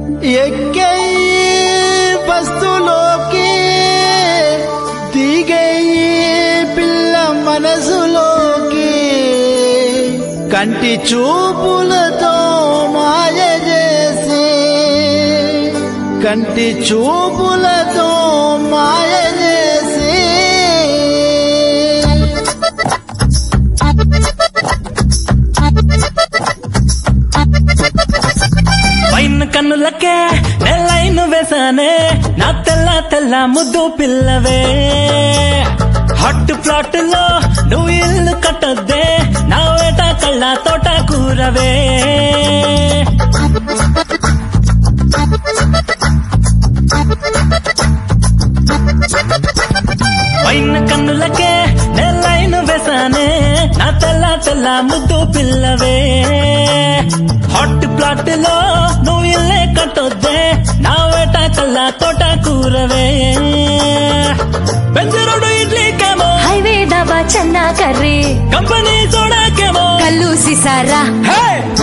ఎక్కయి బస్తులోకి దిగయి పిల్ల మనసులోకి కంటి చూపులతో మాయ చేసి కంటి చూపులతో మాయ చేసి పైన కన్నులకే నెలైను వేసానే నా తెల్ల తెల్ల ముద్దు పిల్లవే హట్ ప్లాట్ లో నువ్వు ఇల్లు కట్టొద్దే నా వేట కళ్ళ తోట కూరవే పైన కన్నులకే నెలైను వేసానే నా తెల్ల తెల్ల ముద్దు పిల్లవే హాట్ ప్లాట్ లో నువ్వు ఇల్లే కట్టొద్దే నా వేట కల్లా తోట కూరవే బెంజరోడు ఇడ్లీకేమో హైవే డాబా చన్నా కర్రీ కంపెనీ సోడాకేమో కల్లు సిసారా హే!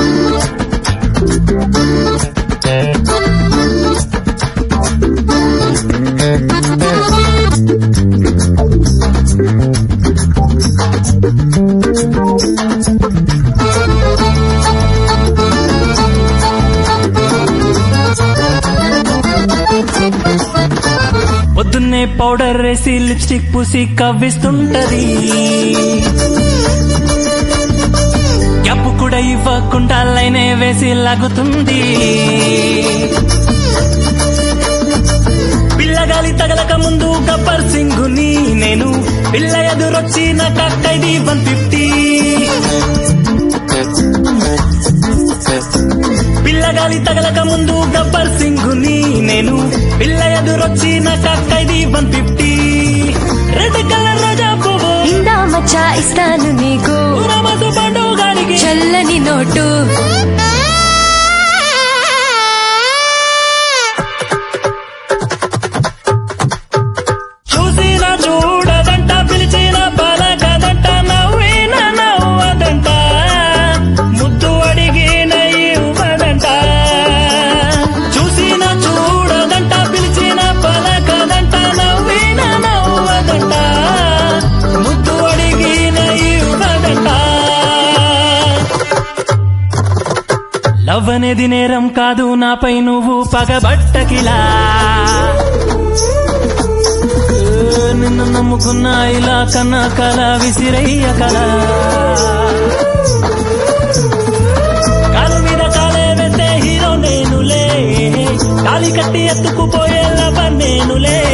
పొద్దున్నే పౌడర్ వేసి లిప్స్టిక్ పూసి కవ్విస్తుంటది గ్యాప్ కూడా ఇవ్వకుండా లైనే వేసి లాగుతుంది పిల్లగాలి తగలక ముందు గబ్బర్ సింగుని నేను పిల్ల ఎదురొచ్చి నా కక్కైది వన్ ఫిఫ్టీ పిల్లగాలి తగలక ముందు గబ్బర్ సింగుని నేను పిల్ల ఎదురొచ్చి నా కక్కైది వన్ ఫిఫ్టీ రెడ్ కలర్ రోజా పువ్వు ఇందా మచ్చా ఇస్తాను నీకు ఊరమసు పండుగానికి చల్లని నోటు చూసిన చూడదంట పిలిచిన పలకదంట నవ్విన నవ్వదంట ముద్దు అడిగిన ఇవ్వదంట చూసిన చూడదంట పిలిచిన పలకదంట నవ్విన నవ్వదంట ముద్దు అడిగిన ఇవ్వదంట లవ్ అనేది నేరం కాదు నాపై నువ్వు పగబట్టకిలా ఏ, నిన్ను నమ్ముకున్న ఇలా కన్నా కల విసిరయ్య కల కాలు మీద కాలే వేస్తే హీరో నేనులే కాలి కట్టి ఎత్తుకుపోయేలా నేనులే